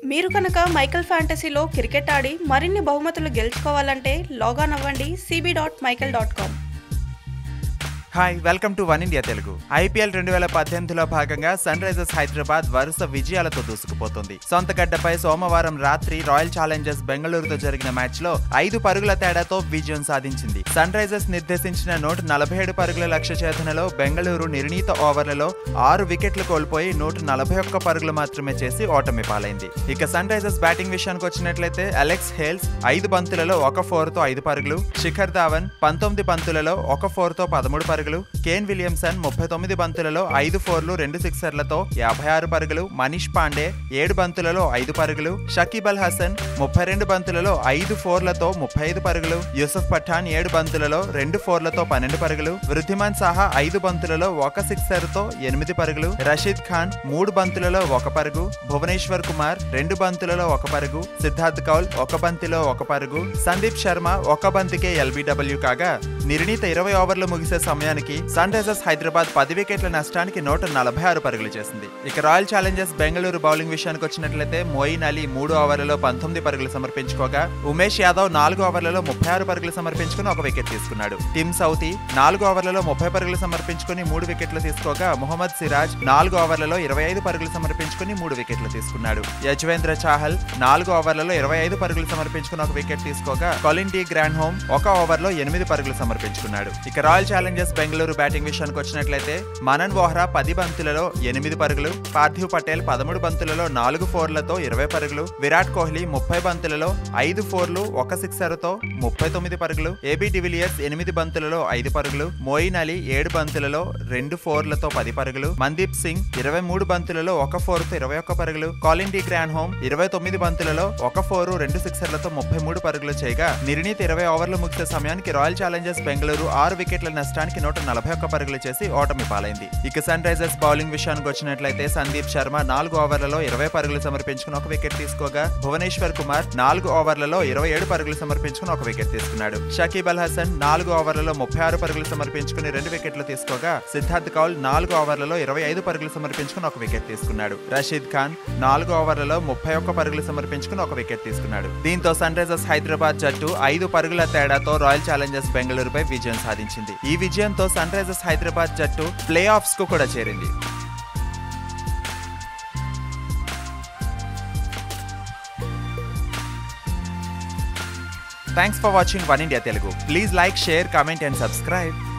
మీరు కనుక Michael ఫ్యాంటసీలో cricket ఆడి మరిన్ని బహుమతులు గెలుచుకోవాలంటే లాగాన్ అవ్వండి CB dot MyKhel dot com hi welcome to one India Telugu IPL రెండు వేల పద్దెనిమిదిలో భాగంగా సన్ రైజర్స్ హైదరాబాద్ వరుస విజయాలతో దూసుకుపోతుంది సొంత గడ్డపై సోమవారం రాత్రి రాయల్ ఛాలెంజర్స్ బెంగళూరుతో జరిగిన మ్యాచ్ లో ఐదు పరుగుల తేడాతో విజయం సాధించింది సన్ రైజర్స్ నిర్దేశించిన నూట నలభై ఏడు పరుగుల లక్ష్య ఛేదనలో బెంగళూరు నిర్ణీత ఓవర్లలో ఆరు వికెట్లు కోల్పోయి నూట నలభై ఒక్క పరుగులు మాత్రమే చేసి ఓటమి పాలైంది ఇక సన్ రైజర్స్ బ్యాటింగ్ విషయానికి వచ్చినట్లయితే అలెక్స్ హేల్స్ ఐదు బంతులలో ఒక ఫోర్ తో ఐదు పరుగులు శిఖర్ ధావన్ పంతొమ్మిది బంతులలో ఒక ఫోర్ తో పదమూడు పరుగులు కేన్ విలియమ్సన్ ముప్పై తొమ్మిది బంతులలో ఐదు ఫోర్లు రెండు సిక్సర్లతో యాభై ఆరు పరుగులు మనీష్ పాండే ఏడు బంతులలో ఐదు పరుగులు షకీబ్ అల్ హసన్ ముప్పై రెండు బంతులలో ఐదు ఫోర్లతో ముప్పై ఐదు పరుగులు యూసఫ్ పఠాన్ ఏడు బంతులలో రెండు ఫోర్లతో పన్నెండు పరుగులు వృద్ధిమాన్ సాహా ఐదు బంతులలో ఒక సిక్సర్ తో ఎనిమిది పరుగులు రషీద్ ఖాన్ మూడు బంతులలో ఒక పరుగు భువనేశ్వర్ కుమార్ రెండు బంతులలో ఒక పరుగు సిద్ధార్థ్ కౌల్ ఒక బంతిలో ఒక పరుగు సందీప్ శర్మ ఒక బంతికే ఎల్బీడబ్ల్యూ కాగా నిర్ణీత ఇరవై ఓవర్లు ముగిసే సమయానికి సన్ రైజర్స్ హైదరాబాద్ పది వికెట్ల నష్టానికి నూట నలభై ఆరు పరుగులు చేసింది ఇక రాయల్ ఛాలెంజర్స్ బెంగళూరు బౌలింగ్ విషయానికి వచ్చినట్లయితే మోయిన్ అలీ మూడు ఓవర్లలో పంతొమ్మిది పరుగులు సమర్పించుకోగా ఉమేష్ యాదవ్ నాలుగు ఓవర్లలో ముప్పై ఆరు పరుగులు సమర్పించుకుని ఒక వికెట్ తీసుకున్నాడు టిమ్ సౌతి నాలుగు ఓవర్లలో ముప్పై పరుగులు సమర్పించుకుని మూడు వికెట్లు తీసుకోగా మొహమ్మద్ సిరాజ్ నాలుగు ఓవర్లలో ఇరవై ఐదు పరుగులు సమర్పించుకుని మూడు వికెట్లు తీసుకున్నాడు యజ్వేంద్ర చాహల్ నాలుగు ఓవర్లలో ఇరవై ఐదు పరుగులు సమర్పించుకుని ఒక వికెట్ తీసుకోగా కొలిన్ డి గ్రాండ్ హోమ్ ఒక ఓవర్లో ఎనిమిది పరుగులు సమర్పించుకున్నాడు ఇక రాయల్ ఛాలెంజర్స్ బెంగళూరు బ్యాటింగ్ విషయానికి వచ్చినట్లయితే మనన్ వోహ్రా పది బంతులలో ఎనిమిది పరుగులు పార్థివ్ పటేల్ పదమూడు బంతులలో నాలుగు ఫోర్లతో ఇరవై పరుగులు విరాట్ కోహ్లీ ముప్పై బంతులలో ఐదు ఫోర్లు ఒక సిక్సర్తో ముప్పై తొమ్మిది పరుగులు ఏబీ డివిలియర్స్ ఎనిమిది బంతులలో ఐదు పరుగులు మోయిన్ అలీ ఏడు బంతులలో రెండు ఫోర్లతో పది పరుగులు మందీప్ సింగ్ ఇరవై మూడు బంతులలో ఒక ఫోర్తో ఇరవై ఒక్క పరుగులు కాలిన్ డి గ్రాండ్ హోమ్ ఇరవై తొమ్మిది బంతులలో ఒక ఫోరు రెండు సిక్సర్లతో ముప్పై మూడు పరుగులు చేయగా నిర్ణీత ఇరవై ఓవర్లు ముగిసే సమయానికి రాయల్ ఛాలెంజర్స్ బెంగళూరు ఆరు వికెట్ల నష్టానికి నూట నలభై ఒక్క పరుగులు చేసి ఓటమి పాలైంది ఇక సన్ రైజర్స్ బౌలింగ్ విషయానికి వచ్చినట్లయితే సందీప్ శర్మ నాలుగు ఓవర్లలో ఇరవై పరుగులు సమర్పించుకుని ఒక వికెట్ తీసుకోగా భువనేశ్వర్ కుమార్ నాలుగు ఓవర్లలో ఇరవై ఏడు పరుగులు సమర్పించుకుని ఒక వికెట్ తీసుకున్నాడు షకీబ్ అల్ హసన్ నాలుగు ఓవర్లలో ముప్పై ఆరు పరుగులు సమర్పించుకుని రెండు వికెట్లు తీసుకోగా సిద్ధార్థ్ కౌల్ నాలుగు ఓవర్లలో ఇరవై ఐదు పరుగులు సమర్పించుకుని ఒక వికెట్ తీసుకున్నాడు రషీద్ ఖాన్ నాలుగు ఓవర్లలో ముప్పై ఒక్క పరుగులు సమర్పించుకుని ఒక వికెట్ తీసుకున్నాడు దీంతో సన్ రైజర్స్ హైదరాబాద్ జట్టు ఐదు పరుగుల తేడాతో రాయల్ ఛాలెంజర్స్ బెంగళూరుపై విజయం సాధించింది ఈ విజయంతో సన్ రైజర్స్ హైదరాబాద్ జట్టు ప్లే ఆఫ్స్ కు కూడా చేరింది thanks for watching one India Telugu please like share comment and subscribe